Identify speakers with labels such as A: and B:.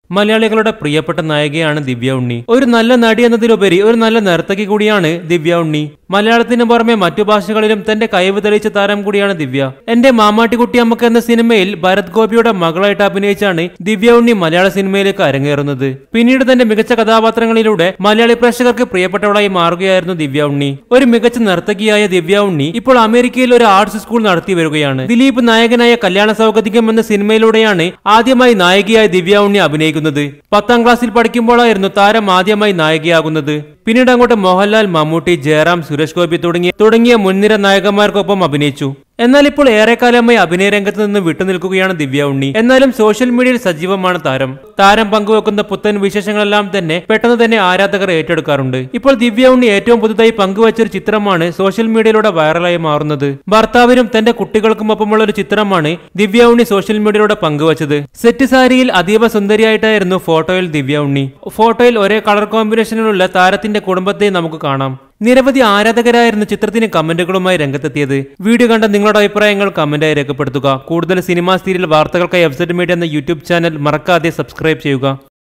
A: മലയാളികളുടെ പ്രിയപ്പെട്ട നായികയാണ് ദിവ്യ ഉണ്ണി ഒരു നല്ല നടി എന്നതിലുപരി ഒരു നല്ല നർത്തകി കൂടിയാണ് ദിവ്യ ഉണ്ണി മലയാളത്തിന് പുറമെ മറ്റു ഭാഷകളിലും തന്റെ കഴിവ് തെളിയിച്ച താരം കൂടിയാണ് ദിവ്യ എന്റെ മാമാട്ടിക്കുട്ടിയമ്മക്ക് എന്ന സിനിമയിൽ ഭരത് ഗോപിയുടെ മകളായിട്ട് അഭിനയിച്ചാണ് ദിവ്യ ഉണ്ണി മലയാള സിനിമയിലേക്ക് അരങ്ങേറുന്നത് പിന്നീട് തന്റെ മികച്ച കഥാപാത്രങ്ങളിലൂടെ മലയാളി പ്രേക്ഷകർക്ക് പ്രിയപ്പെട്ടവളായി മാറുകയായിരുന്നു ദിവ്യ ഉണ്ണി ഒരു മികച്ച നർത്തകിയായ ദിവ്യ ഉണ്ണി ഇപ്പോൾ അമേരിക്കയിൽ ഒരു ആർട്സ് സ്കൂൾ നടത്തി വരികയാണ് ദിലീപ് നായകനായ കല്യാണ സൗഗതികം എന്ന സിനിമയിലൂടെയാണ് ആദ്യമായി നായികയായ ദിവ്യ ഉണ്ണി അഭിനയിക്കുന്നത് പത്താം ക്ലാസ്സിൽ പഠിക്കുമ്പോഴായിരുന്നു താരം ആദ്യമായി നായികയാകുന്നത് പിന്നീട് അങ്ങോട്ട് മോഹൻലാൽ മമ്മൂട്ടി ജയറാം സുരേഷ് ഗോപി തുടങ്ങിയ തുടങ്ങിയ മുൻനിര നായകന്മാർക്കൊപ്പം അഭിനയിച്ചു എന്നാൽ ഇപ്പോൾ ഏറെക്കാലമായി അഭിനയ രംഗത്ത് നിന്ന് വിട്ടുനിൽക്കുകയാണ് ദിവ്യ ഉണ്ണി എന്നാലും സോഷ്യൽ മീഡിയയിൽ സജീവമാണ് താരം താരം പങ്കുവെക്കുന്ന പുത്തൻ വിശേഷങ്ങളെല്ലാം തന്നെ പെട്ടെന്ന് തന്നെ ആരാധകർ ഏറ്റെടുക്കാറുണ്ട് ഇപ്പോൾ ദിവ്യ ഉണ്ണി ഏറ്റവും പുതുതായി പങ്കുവച്ച ഒരു ചിത്രമാണ് സോഷ്യൽ മീഡിയയിലൂടെ വൈറലായി മാറുന്നത് ഭർത്താവിനും തന്റെ കുട്ടികൾക്കും ഒപ്പമുള്ള ഒരു ചിത്രമാണ് ദിവ്യ ഉണ്ണി സോഷ്യൽ മീഡിയയിലൂടെ പങ്കുവച്ചത് സെറ്റ് സാരിയിൽ അതീവ സുന്ദരിയായിട്ടായിരുന്നു ഫോട്ടോയിൽ ദിവ്യ ഉണ്ണി ഫോട്ടോയിൽ ഒരേ കളർ കോമ്പിനേഷനിലുള്ള താരത്തിന്റെ കുടുംബത്തെ നമുക്ക് കാണാം നിരവധി ആരാധകരായിരുന്നു ചിത്രത്തിന് കമന്റുകളുമായി രംഗത്തെത്തിയത് വീഡിയോ കണ്ട നിങ്ങളുടെ അഭിപ്രായങ്ങൾ കമന്റായി രേഖപ്പെടുത്തുക കൂടുതൽ സിനിമാ സീരിയൽ വാർത്തകൾക്കായി വെബ്സൈറ്റ് മീഡിയ എന്ന യൂട്യൂബ് ചാനൽ മറക്കാതെ സബ്സ്ക്രൈബ് ചെയ്യുക